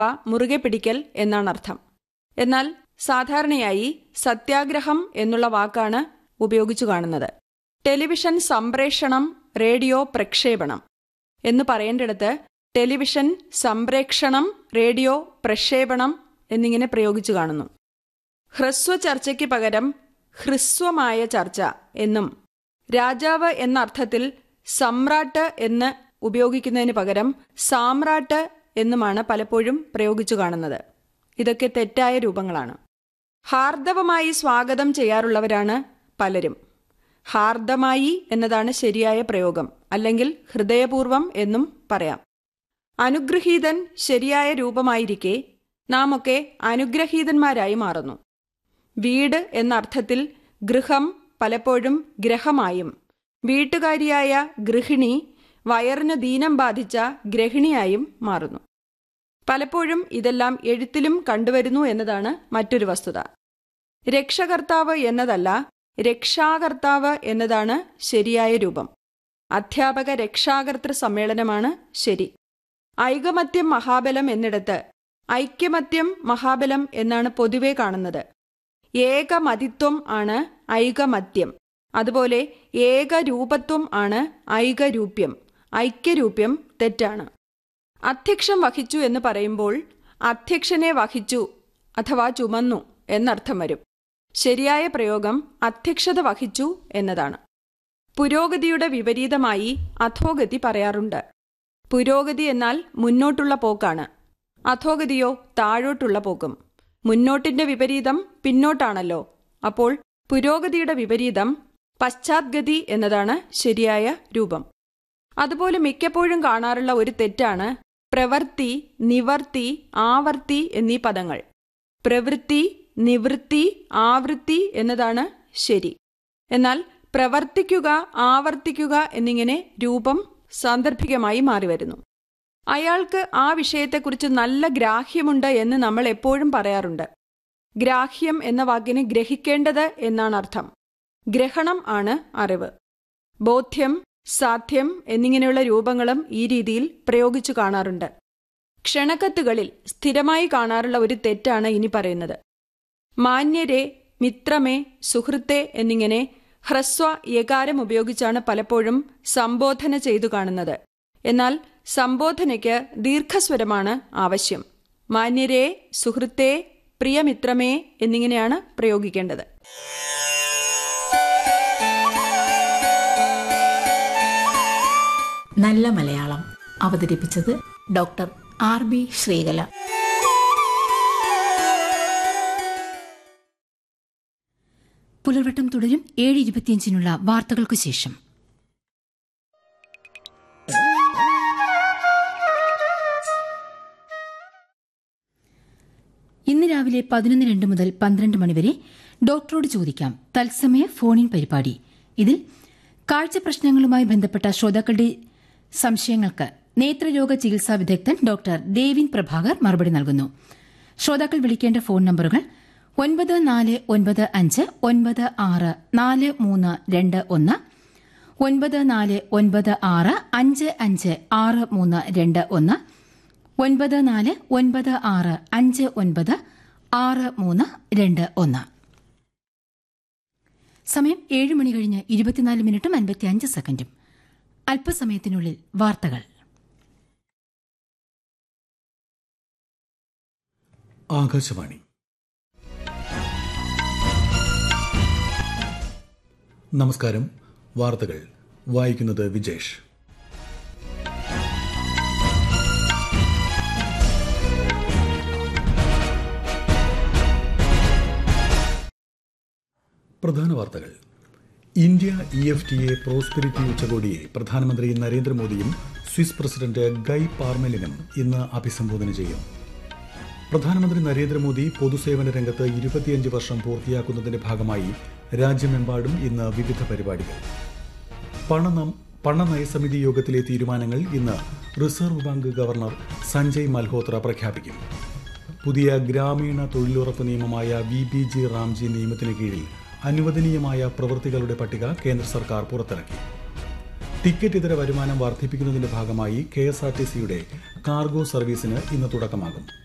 മുറുകെ പിടിക്കൽ എന്നാണ് അർത്ഥം എന്നാൽ സാധാരണയായി സത്യാഗ്രഹം എന്നുള്ള വാക്കാണ് ഉപയോഗിച്ചു കാണുന്നത് ടെലിവിഷൻ സംപ്രേഷണം റേഡിയോ പ്രക്ഷേപണം എന്ന് പറയേണ്ടിടത്ത് ടെലിവിഷൻ സംപ്രേക്ഷണം റേഡിയോ പ്രക്ഷേപണം എന്നിങ്ങനെ പ്രയോഗിച്ചു കാണുന്നു ഹ്രസ്വ ചർച്ചയ്ക്ക് പകരം ഹ്രസ്വമായ ചർച്ച എന്നും രാജാവ് എന്ന അർത്ഥത്തിൽ സമ്രാട്ട് എന്ന് ഉപയോഗിക്കുന്നതിന് പകരം സാമ്രാട്ട് എന്നുമാണ് പലപ്പോഴും പ്രയോഗിച്ചു കാണുന്നത് ഇതൊക്കെ തെറ്റായ രൂപങ്ങളാണ് ഹാർദവമായി സ്വാഗതം ചെയ്യാറുള്ളവരാണ് പലരും ഹാർദമായി എന്നതാണ് ശരിയായ പ്രയോഗം അല്ലെങ്കിൽ ഹൃദയപൂർവം എന്നും പറയാം അനുഗ്രഹീതൻ ശരിയായ രൂപമായിരിക്കെ നാം ഒക്കെ അനുഗ്രഹീതന്മാരായി മാറുന്നു വീട് എന്ന അർത്ഥത്തിൽ ഗൃഹം പലപ്പോഴും ഗ്രഹമായും വീട്ടുകാരിയായ ഗൃഹിണി വയറിന് ദീനം ബാധിച്ച ഗ്രഹിണിയായും മാറുന്നു പലപ്പോഴും ഇതെല്ലാം എഴുത്തിലും കണ്ടുവരുന്നു എന്നതാണ് മറ്റൊരു വസ്തുത രക്ഷകർത്താവ് എന്നതല്ല രക്ഷാകർത്താവ് എന്നതാണ് ശരിയായ രൂപം അധ്യാപക രക്ഷാകർത്തൃ സമ്മേളനമാണ് ശരി ഐകമത്യം മഹാബലം എന്നിടത്ത് ഐക്യമത്യം മഹാബലം എന്നാണ് പൊതുവെ കാണുന്നത് ഏകമതിത്വം ആണ് ഐകമത്യം അതുപോലെ ഏകരൂപത്വം ആണ് ഐകരൂപ്യം ഐക്യരൂപ്യം തെറ്റാണ് അധ്യക്ഷം വഹിച്ചു എന്ന് പറയുമ്പോൾ അധ്യക്ഷനെ വഹിച്ചു അഥവാ ചുമന്നു എന്നർത്ഥം വരും ശരിയായ പ്രയോഗം അധ്യക്ഷത വഹിച്ചു എന്നതാണ് പുരോഗതിയുടെ വിപരീതമായി അധോഗതി പറയാറുണ്ട് പുരോഗതി എന്നാൽ മുന്നോട്ടുള്ള പോക്കാണ് അധോഗതിയോ താഴോട്ടുള്ള പോക്കും മുന്നോട്ടിന്റെ വിപരീതം പിന്നോട്ടാണല്ലോ അപ്പോൾ പുരോഗതിയുടെ വിപരീതം പശ്ചാത്ഗതി എന്നതാണ് ശരിയായ രൂപം അതുപോലെ മിക്കപ്പോഴും കാണാറുള്ള ഒരു തെറ്റാണ് പ്രവൃത്തി നിവർത്തി ആവർത്തി എന്നീ പദങ്ങൾ പ്രവൃത്തി നിവൃത്തി ആവൃത്തി എന്നതാണ് ശരി എന്നാൽ പ്രവർത്തിക്കുക ആവർത്തിക്കുക എന്നിങ്ങനെ രൂപം സാന്ദർഭികമായി മാറിവരുന്നു അയാൾക്ക് ആ വിഷയത്തെക്കുറിച്ച് നല്ല ഗ്രാഹ്യമുണ്ട് എന്ന് നമ്മൾ എപ്പോഴും പറയാറുണ്ട് ഗ്രാഹ്യം എന്ന വാക്കിന് ഗ്രഹിക്കേണ്ടത് എന്നാണ് അർത്ഥം ഗ്രഹണം ആണ് അറിവ് ബോധ്യം സാധ്യം എന്നിങ്ങനെയുള്ള രൂപങ്ങളും ഈ രീതിയിൽ പ്രയോഗിച്ചു കാണാറുണ്ട് ക്ഷണക്കത്തുകളിൽ സ്ഥിരമായി കാണാറുള്ള ഒരു തെറ്റാണ് ഇനി പറയുന്നത് മാന്യരെ മിത്രമേ സുഹൃത്തെ എന്നിങ്ങനെ ഹ്രസ്വ യകാരം ഉപയോഗിച്ചാണ് പലപ്പോഴും സംബോധന ചെയ്തു കാണുന്നത് എന്നാൽ സംബോധനയ്ക്ക് ദീർഘസ്വരമാണ് ആവശ്യം മാന്യരെ സുഹൃത്തെ പ്രിയമിത്രമേ എന്നിങ്ങനെയാണ് പ്രയോഗിക്കേണ്ടത് നല്ല മലയാളം അവതരിപ്പിച്ചത് ഡോക്ടർ ആർ ബി ശ്രീകല പുലർവട്ടം തുടരും ഏഴ് ഇരുപത്തിയഞ്ചിനുള്ള വാർത്തകൾക്കു ശേഷം ഇന്ന് രാവിലെ പതിനൊന്ന് രണ്ട് മുതൽ പന്ത്രണ്ട് മണിവരെ ഡോക്ടറോട് ചോദിക്കാം തത്സമയ ഫോണിൻ പരിപാടി ഇതിൽ കാഴ്ച പ്രശ്നങ്ങളുമായി ബന്ധപ്പെട്ട ശ്രോതാക്കളുടെ സംശയങ്ങൾക്ക് നേത്രരോഗ ചികിത്സാ വിദഗ്ധൻ ഡോക്ടർ ദേവിൻ പ്രഭാകർ മറുപടി നൽകുന്നു ശ്രോതാക്കൾ വിളിക്കേണ്ട ഫോൺ നമ്പറുകൾ ഒൻപത് നാല് ഒൻപത് അഞ്ച് ഒൻപത് ആറ് നാല് മൂന്ന് രണ്ട് ഒന്ന് ഒൻപത് നാല് ഒൻപത് ആറ് അഞ്ച് അഞ്ച് ആറ് മൂന്ന് രണ്ട് ഒന്ന് ഒൻപത് നാല് ഒൻപത് ആറ് അഞ്ച് ഒൻപത് ആറ് മൂന്ന് രണ്ട് ഒന്ന് സമയം ഏഴ് മണി കഴിഞ്ഞ് ഇരുപത്തിനാല് മിനിറ്റും അൻപത്തിയഞ്ച് സെക്കൻഡും അല്പസമയത്തിനുള്ളിൽ വാർത്തകൾ ആകാശവാണി നമസ്കാരം വാർത്തകൾ വായിക്കുന്നത് വിജേഷ് പ്രധാന വാർത്തകൾ India E F T A prosperity ഉച്ചകോടിയെ പ്രധാനമന്ത്രി നരേന്ദ്രമോദിയും സ്വിസ് പ്രസിഡന്റ് ഗൈ പാർമെലിനും ഇന്ന് അഭിസംബോധന ചെയ്യും പ്രധാനമന്ത്രി നരേന്ദ്രമോദി പൊതുസേവന രംഗത്ത് ഇരുപത്തിയഞ്ച് വർഷം പൂർത്തിയാക്കുന്നതിന്റെ ഭാഗമായി രാജ്യമെമ്പാടും ഇന്ന് വിവിധ പരിപാടികൾ പണ പണനയസമിതി യോഗത്തിലെ തീരുമാനങ്ങൾ ഇന്ന് reserve bank governor Sanjay Malhotra പ്രഖ്യാപിക്കും പുതിയ ഗ്രാമീണ തൊഴിലുറപ്പ് നിയമമായ വി ബി ജി റാംജി നിയമത്തിന് കീഴിൽ അനുവദനീയമായ പ്രവൃത്തികളുടെ പട്ടിക കേന്ദ്ര സർക്കാർ പുറത്തിറക്കി ടിക്കറ്റ് ഇതര വരുമാനം വർദ്ധിപ്പിക്കുന്നതിന്റെ ഭാഗമായി കെ എസ് ആർ ടി സിയുടെ കാർഗോ സർവീസിന് ഇന്ന് തുടക്കമാകും